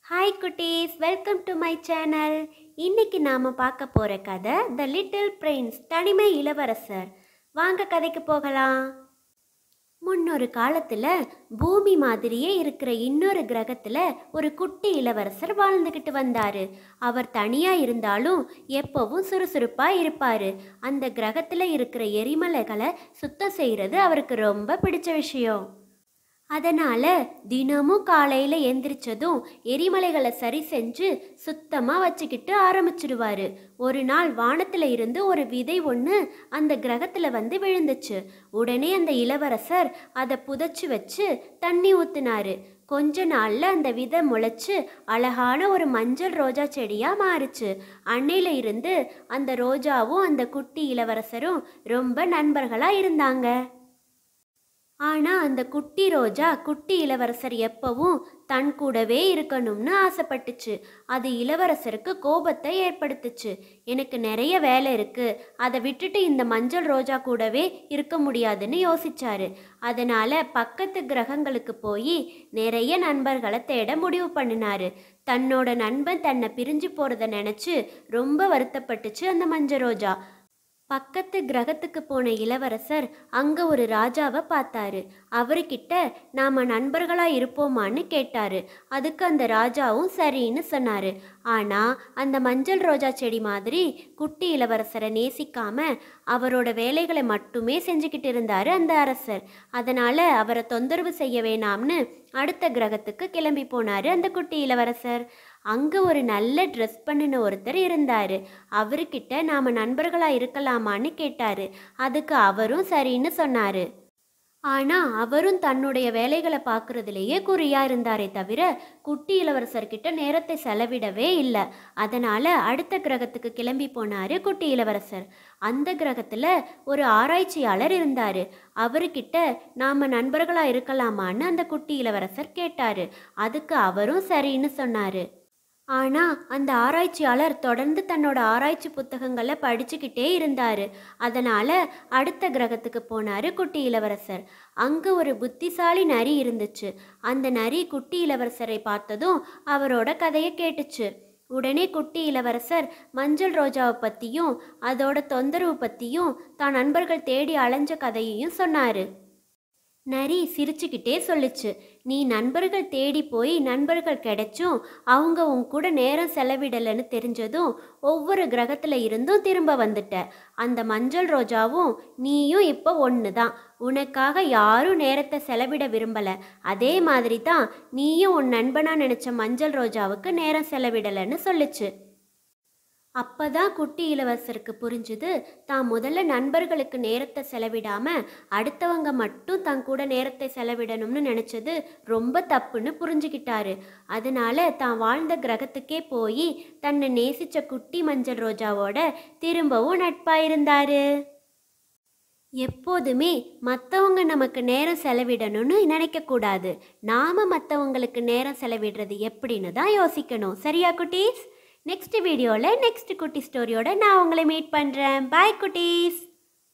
hi குட்டீஸ் welcome to my channel இன்னைக்கு நாம பார்க்க போற கதை த லிட்டில் பிரின்ஸ் தனிமை இளவரசர் வாங்க கதைக்கு போகலாம் முன்னொரு காலத்துல பூமி மாதிரியே இருக்கிற இன்னொரு கிரகத்துல ஒரு குட்டி இளவரசர் வாழ்ந்துகிட்டு வந்தாரு அவர் தனியா இருந்தாலும் எப்பவும் சுறுசுறுப்பா இருப்பாரு அந்த கிரகத்துல இருக்கிற எரிமலைகளை சுத்தம் செய்யறது அவருக்கு ரொம்ப பிடிச்ச விஷயம் அதனால தினமும் காலையில எந்திரிச்சதும் எரிமலைகளை சரி செஞ்சு சுத்தமா வச்சுக்கிட்டு ஆரம்பிச்சிடுவாரு ஒரு நாள் வானத்துல இருந்து ஒரு விதை ஒன்று அந்த கிரகத்துல வந்து விழுந்துச்சு உடனே அந்த இளவரசர் அதை புதைச்சு வச்சு தண்ணி ஊத்துனாரு கொஞ்ச நாள்ல அந்த விதை முளைச்சு அழகான ஒரு மஞ்சள் ரோஜா செடியா மாறுச்சு அன்னையில இருந்து அந்த ரோஜாவும் அந்த குட்டி இளவரசரும் ரொம்ப நண்பர்களா இருந்தாங்க ஆனா அந்த குட்டி ரோஜா குட்டி இளவரசர் எப்பவும் தன் கூடவே இருக்கணும்னு ஆசைப்பட்டுச்சு அது இளவரசருக்கு கோபத்தை ஏற்படுத்துச்சு எனக்கு நிறைய வேலை இருக்கு அதை விட்டுட்டு இந்த மஞ்சள் ரோஜா கூடவே இருக்க முடியாதுன்னு யோசிச்சாரு அதனால பக்கத்து கிரகங்களுக்கு போய் நிறைய நண்பர்களை தேட முடிவு பண்ணினாரு தன்னோட நண்பன் தன்னை பிரிஞ்சு போறத நினைச்சு ரொம்ப வருத்தப்பட்டுச்சு அந்த மஞ்சள் ரோஜா பக்கத்து கிரகத்துக்கு போன இளவரசர் அங்க ஒரு ராஜாவை பார்த்தாரு அவர்கிட்ட நாம நண்பர்களா இருப்போமான்னு கேட்டாரு அதுக்கு அந்த ராஜாவும் சரின்னு சொன்னாரு ஆனா அந்த மஞ்சள் ரோஜா செடி மாதிரி குட்டி இளவரசரை நேசிக்காம அவரோட வேலைகளை மட்டுமே செஞ்சுக்கிட்டு இருந்தாரு அந்த அரசர் அதனால அவரை தொந்தரவு செய்ய வேணாம்னு அடுத்த கிரகத்துக்கு கிளம்பி போனாரு அந்த குட்டி இளவரசர் அங்க ஒரு நல்ல ட்ரெஸ் பண்ணின ஒருத்தர் இருந்தாரு அவர்கிட்ட நாம நண்பர்களா இருக்கலாமான்னு கேட்டாரு அதுக்கு அவரும் சரின்னு சொன்னாரு ஆனா அவரும் தன்னுடைய வேலைகளை பார்க்கறதுலயே குறியா இருந்தாரே தவிர குட்டி இளவரசர்கிட்ட நேரத்தை செலவிடவே இல்லை அதனால அடுத்த கிரகத்துக்கு கிளம்பி போனாரு குட்டி இளவரசர் அந்த கிரகத்துல ஒரு ஆராய்ச்சியாளர் இருந்தாரு அவர்கிட்ட நாம நண்பர்களா இருக்கலாமான்னு அந்த குட்டி இளவரசர் கேட்டாரு அதுக்கு அவரும் சரின்னு சொன்னாரு ஆனா அந்த ஆராய்ச்சியாளர் தொடர்ந்து தன்னோட ஆராய்ச்சி புத்தகங்களை படிச்சுக்கிட்டே இருந்தாரு அதனால அடுத்த கிரகத்துக்கு போனாரு குட்டி இளவரசர் அங்க ஒரு புத்திசாலி நரி இருந்துச்சு அந்த நரி குட்டி இளவரசரை பார்த்ததும் அவரோட கதையை கேட்டுச்சு உடனே குட்டி இளவரசர் மஞ்சள் ரோஜாவை பத்தியும் அதோட தொந்தரவு பத்தியும் தான் நண்பர்கள் தேடி அலைஞ்ச கதையையும் சொன்னாரு நரி சிரிச்சுக்கிட்டே சொல்லுச்சு நீ நண்பர்கள் தேடி போய் நண்பர்கள் கிடைச்சும் அவங்க உன் கூட நேரம் செலவிடலைன்னு தெரிஞ்சதும் ஒவ்வொரு கிரகத்துல இருந்தும் திரும்ப வந்துட்ட அந்த மஞ்சள் ரோஜாவும் நீயும் இப்போ ஒன்று தான் உனக்காக யாரும் நேரத்தை செலவிட விரும்பல அதே மாதிரி தான் நீயும் உன் நண்பனா நினைச்ச மஞ்சள் ரோஜாவுக்கு நேரம் செலவிடலைன்னு சொல்லுச்சு அப்பதான் குட்டி இளவரசருக்கு புரிஞ்சுது தான் முதல்ல நண்பர்களுக்கு நேரத்தை செலவிடாம அடுத்தவங்க மட்டும் தன் கூட நேரத்தை செலவிடணும்னு நினைச்சது ரொம்ப தப்புன்னு புரிஞ்சுக்கிட்டாரு அதனால தான் வாழ்ந்த கிரகத்துக்கே போய் தன்னை நேசிச்ச குட்டி மஞ்சள் ரோஜாவோட திரும்பவும் நட்பா இருந்தாரு எப்போதுமே மற்றவங்க நமக்கு நேரம் செலவிடணும்னு நினைக்கக்கூடாது நாம மற்றவங்களுக்கு நேரம் செலவிடுறது எப்படின்னு தான் யோசிக்கணும் சரியா குட்டீஸ் நெக்ஸ்ட் வீடியோவில் நெக்ஸ்ட் குட்டி ஸ்டோரியோட நான் உங்களை மீட் பண்ணுறேன் பாய் குட்டீஸ்